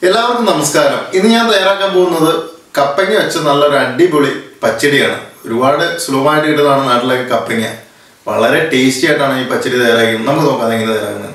എല്ലാവർക്കും നമസ്കാരം ഇന്ന് ഞാൻ തയ്യാറാക്കാൻ പോകുന്നത് കപ്പങ്ങ വെച്ച നല്ലൊരു അടിപൊളി പച്ചടിയാണ് ഒരുപാട് സുലഭമായിട്ട് കിട്ടുന്നതാണ് നാട്ടിലൊക്കെ കപ്പങ്ങ വളരെ ടേസ്റ്റി ആയിട്ടാണ് ഈ പച്ചടി തയ്യാറാക്കുന്നത് നമുക്ക് നോക്കാം അതെങ്ങനെ തയ്യാറാക്കുന്നത്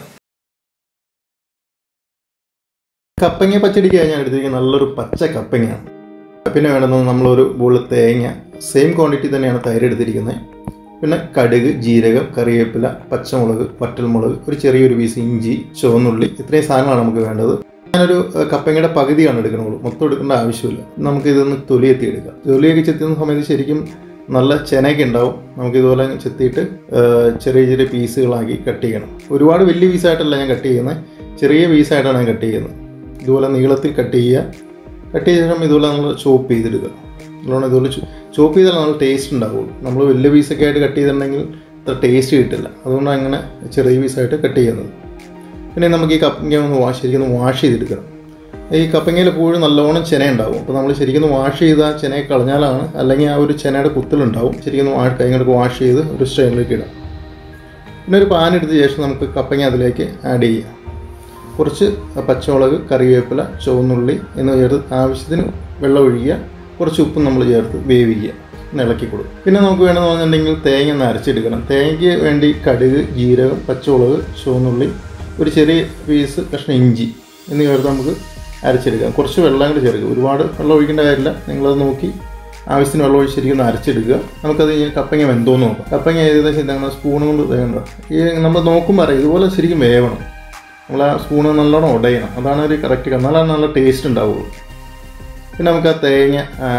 കപ്പങ്ങ പച്ചടിക്കായി ഞാൻ എടുത്തിരിക്കുന്നത് നല്ലൊരു പച്ച കപ്പങ്ങയാണ് പിന്നെ വേണ്ടുന്നത് നമ്മളൊരു ബോളിൽ തേങ്ങ സെയിം ക്വാണ്ടിറ്റി തന്നെയാണ് തൈര് എടുത്തിരിക്കുന്നത് പിന്നെ കടുക് ജീരകം കറിവേപ്പില പച്ചമുളക് വറ്റൽമുളക് ഒരു ചെറിയൊരു പീസ് ഇഞ്ചി ചുവന്നുള്ളി ഇത്രയും സാധനങ്ങളാണ് നമുക്ക് വേണ്ടത് ഞാനൊരു ഏഹ്, കപ്പങ്ങയുടെ പകുതിയാണ് എടുക്കുന്നത് മൊത്തം എടുക്കേണ്ട ആവശ്യമില്ല നമുക്ക് ഇതൊന്ന് തൊലിയെത്തി എടുക്കാം തൊലിയൊക്കെ ചെത്തുന്ന സമയത്ത് ശരിക്കും നല്ല ചെനയൊക്കെ ഉണ്ടാവും നമുക്ക് ഇതുപോലെ ചെത്തിയിട്ട് ഏഹ്, ചെറിയ ചെറിയ പീസുകളാക്കി കട്ട് ചെയ്യണം ഒരുപാട് വലിയ പീസായിട്ടല്ല ഞാൻ കട്ട് ചെയ്യുന്നത് ചെറിയ പീസായിട്ടാണ് ഞാൻ കട്ട് ചെയ്യുന്നത് ഇതുപോലെ നീളത്തിൽ കട്ട് ചെയ്യുക കട്ട് ചെയ്ത ശേഷം ഇതുപോലെ നമ്മൾ ചോപ്പ് ചെയ്തെടുക്കുക നല്ലോണം ഇതുപോലെ ചോപ്പ് ചെയ്താൽ നല്ല ടേസ്റ്റ് ഉണ്ടാവുള്ളൂ നമ്മൾ വലിയ പീസൊക്കെ ആയിട്ട് കട്ട് ചെയ്തിട്ടുണ്ടെങ്കിൽ അത്ര ടേസ്റ്റ് കിട്ടില്ല അതുകൊണ്ടാണ് അങ്ങനെ ചെറിയ പീസായിട്ട് കട്ട് ചെയ്യുന്നത് പിന്നെ നമുക്ക് ഈ കപ്പങ്ങ ഒന്ന് വാഷ് ശരിക്കും ഒന്ന് വാഷ് ചെയ്തെടുക്കണം ഈ കപ്പങ്ങയിൽ എപ്പോഴും നല്ലോണം ചെന ഉണ്ടാവും അപ്പോൾ നമ്മൾ ശരിക്കും ഒന്ന് വാഷ് ചെയ്ത ചെനയെ കളഞ്ഞാലാണ് അല്ലെങ്കിൽ ആ ഒരു ചെനയുടെ കുത്തലുണ്ടാവും ശരിക്കും ഒന്ന് വാഷ് കൈ കൊണ്ട് വാഷ് ചെയ്ത് ഒരു സ്ട്രെയിനിലേക്ക് ഇടാം പിന്നെ ഒരു പാൻ എടുത്ത ശേഷം നമുക്ക് കപ്പങ്ങ അതിലേക്ക് ആഡ് ചെയ്യാം കുറച്ച് പച്ചമുളക് കറിവേപ്പില ചുവന്നുള്ളി എന്നിവ ചേർത്ത് ആവശ്യത്തിന് വെള്ളം ഒഴിക്കുക കുറച്ച് ഉപ്പും നമ്മൾ ചേർത്ത് വേവിക്കുക ഒന്ന് ഇളക്കി കൊടുക്കും പിന്നെ നമുക്ക് വേണമെന്ന് പറഞ്ഞിട്ടുണ്ടെങ്കിൽ തേങ്ങ ഒന്ന് അരച്ചെടുക്കണം തേങ്ങയ്ക്ക് വേണ്ടി കടുക് ജീരകം പച്ചമുളക് ചുവന്നുള്ളി ഒരു ചെറിയ പീസ് കഷ്ണം ഇഞ്ചി എന്നിവ ചേർത്ത് നമുക്ക് അരച്ചെടുക്കാം കുറച്ച് വെള്ളം കൂടി ചേർക്കുക ഒരുപാട് വെള്ളം ഒഴിക്കേണ്ട കാര്യമില്ല നിങ്ങളത് നോക്കി ആവശ്യത്തിന് വെള്ളം ഒഴിച്ച് ശരിക്കും ഒന്ന് അരച്ചെടുക്കുക നമുക്കത് ഈ കപ്പങ്ങ വെന്തോന്ന് നോക്കാം കപ്പങ്ങ ഏകദേശം ഇതാണ് സ്പൂൺ കൊണ്ട് വേണ്ട ഈ നമ്മൾ നോക്കുമ്പോൾ അറിയാം ഇതുപോലെ ശരിക്കും വേവണം നമ്മൾ ആ സ്പൂണ് നല്ലോണം ഉടയണം അതാണ് ഒരു കറക്റ്റ് എന്നാലാണ് നല്ല ടേസ്റ്റ് ഉണ്ടാവുള്ളൂ പിന്നെ നമുക്ക് ആ തേങ്ങ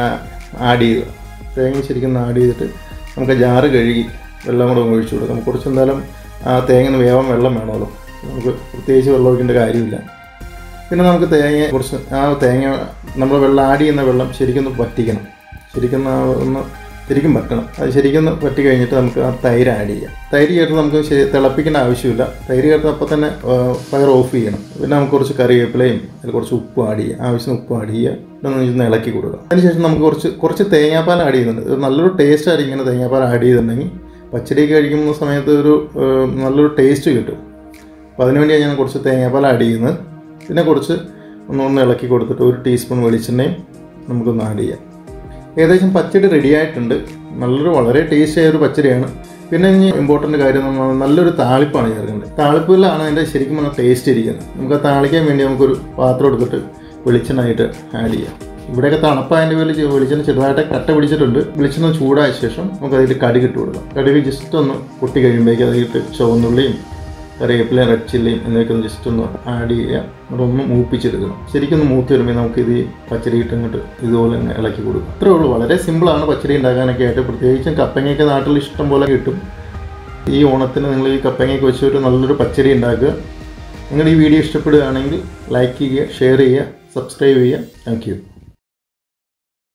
ആഡ് ചെയ്യുക തേങ്ങ ശരിക്കും ഒന്ന് ആഡ് ചെയ്തിട്ട് നമുക്ക് ജാറ് കഴുകി വെള്ളം കൂടെ ഒന്ന് ഒഴിച്ചു കൊടുക്കാം നമുക്ക് കുറച്ച് എന്തായാലും ആ തേങ്ങ ഒന്ന് വേവാൻ വെള്ളം വേണമല്ലോ നമുക്ക് പ്രത്യേകിച്ച് വെള്ളം ഒഴിക്കേണ്ട കാര്യമില്ല പിന്നെ നമുക്ക് തേങ്ങ കുറച്ച് ആ തേങ്ങ നമ്മൾ വെള്ളം ആഡ് ചെയ്യുന്ന വെള്ളം ശരിക്കും ഒന്ന് വറ്റിക്കണം ശരിക്കും ഒന്ന് ആ ഒന്ന് ശരിക്കും വറ്റണം അത് ശരിക്കും ഒന്ന് വറ്റി കഴിഞ്ഞിട്ട് നമുക്ക് ആ തൈര് ആഡ് ചെയ്യാം തൈര് ചേർത്ത് നമുക്ക് ശരി തിളപ്പിക്കേണ്ട ആവശ്യമില്ല തൈര് ചേർത്ത് അപ്പോൾ തന്നെ ഫയർ ഓഫ് ചെയ്യണം പിന്നെ നമുക്ക് കുറച്ച് കറിവേപ്പിലയും അതിൽ കുറച്ച് ഉപ്പ് ആഡ് ചെയ്യുക ആവശ്യത്തിന് ഉപ്പ് ആഡ് ചെയ്യുക പിന്നെ ഒന്ന് ഒന്ന് ഇളക്കി കൊടുക്കുക അതിനുശേഷം നമുക്ക് കുറച്ച് കുറച്ച് തേങ്ങാപ്പാൽ ആഡ് ചെയ്യുന്നുണ്ട് ഒരു നല്ലൊരു ടേസ്റ്റ് ആയിരിക്കും ഇങ്ങനെ തേങ്ങാപ്പാൽ ആഡ് ചെയ്തിട്ടുണ്ടെങ്കിൽ പച്ചടിയൊക്കെ കഴിക്കുന്ന സമയത്ത് ഒരു ഏഹ്, നല്ലൊരു ടേസ്റ്റ് കിട്ടും അപ്പോൾ അതിനുവേണ്ടിയാണ് ഞാൻ കുറച്ച് തേങ്ങാപ്പാൽ ആഡ് ചെയ്യുന്നത് പിന്നെ കുറച്ച് ഒന്നൊന്ന് ഇളക്കി കൊടുത്തിട്ട് ഒരു ടീസ്പൂൺ വെളിച്ചെണ്ണയും നമുക്കൊന്ന് ആഡ് ചെയ്യാം ഏകദേശം പച്ചടി റെഡി ആയിട്ടുണ്ട് നല്ലൊരു വളരെ ടേസ്റ്റി ആയ ഒരു പച്ചടിയാണ് പിന്നെ ഇനി ഇമ്പോർട്ടൻ്റ് കാര്യം എന്ന് പറഞ്ഞാൽ നല്ലൊരു താളിപ്പാണ് ചേർക്കേണ്ടത് താളിപ്പിലാണ് അതിൻ്റെ ശരിക്കും പറഞ്ഞാൽ ടേസ്റ്റ് ഇരിക്കുന്നത് നമുക്ക് ആ താളിക്കാൻ വേണ്ടി നമുക്കൊരു പാത്രം എടുത്തിട്ട് വെളിച്ചെണ്ണയായിട്ട് ആഡ് ചെയ്യാം ഇവിടെയൊക്കെ തണുപ്പായതിൻ്റെ പേരിൽ ചെ- വെളിച്ചെണ്ണ ചെറുതായിട്ട് കട്ട പിടിച്ചിട്ടുണ്ട് വെളിച്ചെണ്ണ ചൂടായ ശേഷം നമുക്ക് അതിൽ കടുക് ഇട്ട് കൊടുക്കാം കടുക് ജസ്റ്റ് ഒന്ന് പൊട്ടി കഴിയുമ്പോഴേക്കും അതിലിട്ട് ചുവന്നുള്ളിയും കറിവേപ്പിലയും റെഡ് ചില്ലിയും എന്നിവയൊക്കെ ഒന്ന് ജസ്റ്റ് ഒന്ന് ആഡ് ചെയ്യുക എന്നിട്ട് ഒന്ന് മൂപ്പിച്ചെടുക്കണം ശരിക്കും ഒന്ന് മൂത്ത് വരുമ്പോൾ നമുക്ക് ഇത് ഈ പച്ചടി ഇട്ട് ഇങ്ങോട്ട് ഇതുപോലെ തന്നെ ഇളക്കി കൊടുക്കും അത്രേ ഉള്ളൂ വളരെ സിമ്പിളാണ് പച്ചടി ഉണ്ടാക്കാനൊക്കെ ആയിട്ട് പ്രത്യേകിച്ചും കപ്പങ്ങയൊക്കെ നാട്ടിൽ ഇഷ്ടം പോലെ കിട്ടും ഈ ഓണത്തിന് നിങ്ങൾ ഈ കപ്പങ്ങയൊക്കെ വെച്ച് ഒരു നല്ലൊരു പച്ചടി ഉണ്ടാക്കുക നിങ്ങളുടെ ഈ വീഡിയോ ഇഷ്ടപ്പെടുകയാണെങ്കിൽ ലൈക്ക് ചെയ്യുക ഷെയർ ചെയ്യുക സബ്സ്ക്രൈബ് ചെയ്യുക താങ്ക് യു